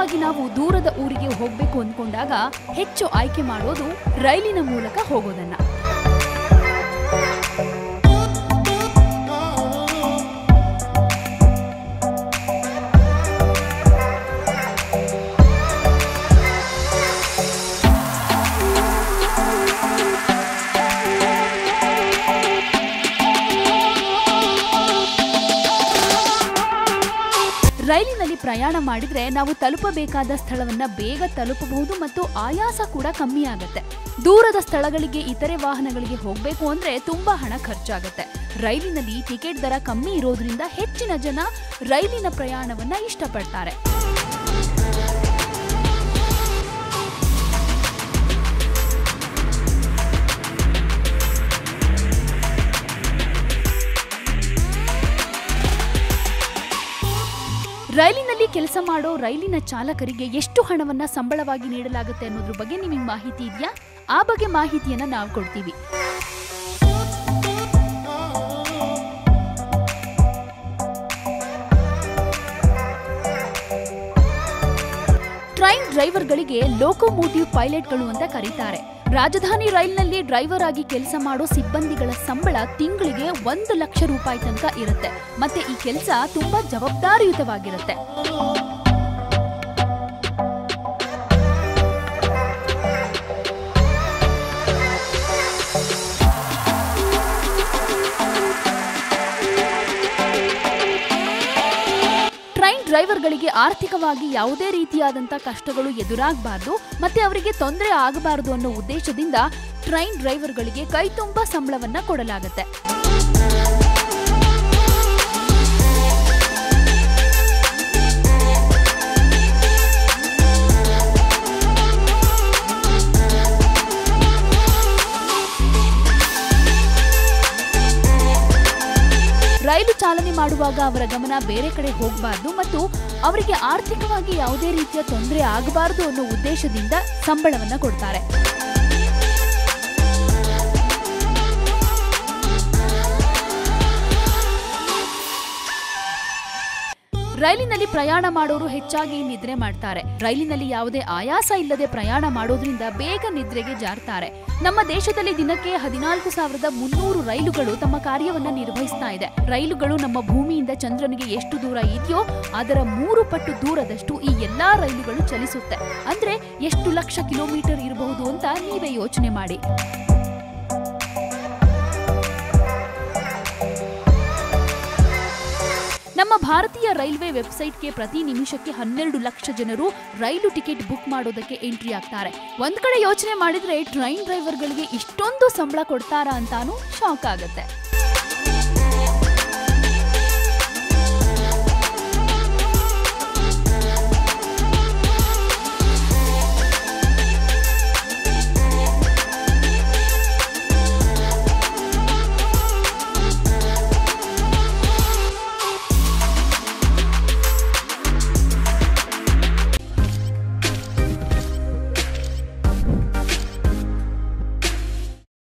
ಸಾಮಾನ್ಯವಾಗಿ ನಾವು ದೂರದ ಊರಿಗೆ ಹೋಗಬೇಕು ಅಂದ್ಕೊಂಡಾಗ ಹೆಚ್ಚು ಆಯ್ಕೆ ಮಾಡೋದು ರೈಲಿನ ಮೂಲಕ ಹೋಗೋದನ್ನ ರೈಲಿನಲ್ಲಿ ಪ್ರಯಾಣ ಮಾಡಿದ್ರೆ ನಾವು ತಲುಪಬೇಕಾದ ಸ್ಥಳವನ್ನ ಬೇಗ ತಲುಪಬಹುದು ಮತ್ತು ಆಯಾಸ ಕೂಡ ಕಮ್ಮಿ ಆಗುತ್ತೆ ದೂರದ ಸ್ಥಳಗಳಿಗೆ ಇತರೆ ವಾಹನಗಳಿಗೆ ಹೋಗಬೇಕು ಅಂದ್ರೆ ತುಂಬಾ ಹಣ ಖರ್ಚಾಗುತ್ತೆ ರೈಲಿನಲ್ಲಿ ಟಿಕೆಟ್ ದರ ಕಮ್ಮಿ ಇರೋದ್ರಿಂದ ಹೆಚ್ಚಿನ ಜನ ರೈಲಿನ ಪ್ರಯಾಣವನ್ನ ಇಷ್ಟಪಡ್ತಾರೆ ರೈಲಿನಲ್ಲಿ ಕೆಲಸ ಮಾಡೋ ರೈಲಿನ ಚಾಲಕರಿಗೆ ಎಷ್ಟು ಹಣವನ್ನ ಸಂಬಳವಾಗಿ ನೀಡಲಾಗುತ್ತೆ ಅನ್ನೋದ್ರ ಬಗ್ಗೆ ನಿಮಗೆ ಮಾಹಿತಿ ಇದೆಯಾ ಆ ಬಗ್ಗೆ ಮಾಹಿತಿಯನ್ನ ನಾವು ಕೊಡ್ತೀವಿ ಟ್ರೈನ್ ಡ್ರೈವರ್ಗಳಿಗೆ ಲೋಕೋಮೋಟಿವ್ ಪೈಲಟ್ಗಳು ಅಂತ ಕರೀತಾರೆ ರಾಜಧಾನಿ ರೈಲ್ನಲ್ಲಿ ಡ್ರೈವರ್ ಆಗಿ ಕೆಲಸ ಮಾಡೋ ಸಿಬ್ಬಂದಿಗಳ ಸಂಬಳ ತಿಂಗಳಿಗೆ ಒಂದು ಲಕ್ಷ ರೂಪಾಯಿ ತನಕ ಇರುತ್ತೆ ಮತ್ತೆ ಈ ಕೆಲಸ ತುಂಬಾ ಜವಾಬ್ದಾರಿಯುತವಾಗಿರುತ್ತೆ ಟ್ರೈನ್ ಡ್ರೈವರ್ಗಳಿಗೆ ಆರ್ಥಿಕವಾಗಿ ಯಾವುದೇ ರೀತಿಯಾದಂಥ ಕಷ್ಟಗಳು ಎದುರಾಗಬಾರ್ದು ಮತ್ತೆ ಅವರಿಗೆ ತೊಂದರೆ ಆಗಬಾರದು ಅನ್ನೋ ಉದ್ದೇಶದಿಂದ ಟ್ರೈನ್ ಡ್ರೈವರ್ಗಳಿಗೆ ಕೈ ತುಂಬ ಸಂಬಳವನ್ನ ಕೊಡಲಾಗುತ್ತೆ ರೈಲು ಚಾಲನೆ ಮಾಡುವಾಗ ಅವರ ಗಮನ ಬೇರೆ ಕಡೆ ಹೋಗಬಾರ್ದು ಮತ್ತು ಅವರಿಗೆ ಆರ್ಥಿಕವಾಗಿ ಯಾವುದೇ ರೀತಿಯ ತೊಂದರೆ ಆಗಬಾರದು ಅನ್ನೋ ಉದ್ದೇಶದಿಂದ ಸಂಬಳವನ್ನ ಕೊಡ್ತಾರೆ ರೈಲಿನಲ್ಲಿ ಪ್ರಯಾಣ ಮಾಡೋರು ಹೆಚ್ಚಾಗಿ ನಿದ್ರೆ ಮಾಡ್ತಾರೆ ರೈಲಿನಲ್ಲಿ ಯಾವುದೇ ಆಯಾಸ ಇಲ್ಲದೆ ಪ್ರಯಾಣ ಮಾಡೋದ್ರಿಂದ ಬೇಗ ನಿದ್ರೆಗೆ ಜಾರ್ತಾರೆ ನಮ್ಮ ದೇಶದಲ್ಲಿ ದಿನಕ್ಕೆ ಹದಿನಾಲ್ಕು ಸಾವಿರದ ಮುನ್ನೂರು ರೈಲುಗಳು ತಮ್ಮ ಕಾರ್ಯವನ್ನ ನಿರ್ವಹಿಸ್ತಾ ಇದೆ ರೈಲುಗಳು ನಮ್ಮ ಭೂಮಿಯಿಂದ ಚಂದ್ರನಿಗೆ ಎಷ್ಟು ದೂರ ಇದೆಯೋ ಅದರ ಮೂರು ಪಟ್ಟು ದೂರದಷ್ಟು ಈ ಎಲ್ಲಾ ರೈಲುಗಳು ಚಲಿಸುತ್ತೆ ಅಂದ್ರೆ ಎಷ್ಟು ಲಕ್ಷ ಕಿಲೋಮೀಟರ್ ಇರಬಹುದು ಅಂತ ನೀವೇ ಯೋಚನೆ ಮಾಡಿ ನಮ್ಮ ಭಾರತೀಯ ರೈಲ್ವೆ ವೆಬ್ಸೈಟ್ಗೆ ಪ್ರತಿ ನಿಮಿಷಕ್ಕೆ ಹನ್ನೆರಡು ಲಕ್ಷ ಜನರು ರೈಲು ಟಿಕೆಟ್ ಬುಕ್ ಮಾಡೋದಕ್ಕೆ ಎಂಟ್ರಿ ಆಗ್ತಾರೆ ಒಂದ್ ಕಡೆ ಯೋಚನೆ ಮಾಡಿದ್ರೆ ಟ್ರೈನ್ ಡ್ರೈವರ್ಗಳಿಗೆ ಇಷ್ಟೊಂದು ಸಂಬಳ ಕೊಡ್ತಾರಾ ಅಂತಾನೂ ಶಾಕ್ ಆಗುತ್ತೆ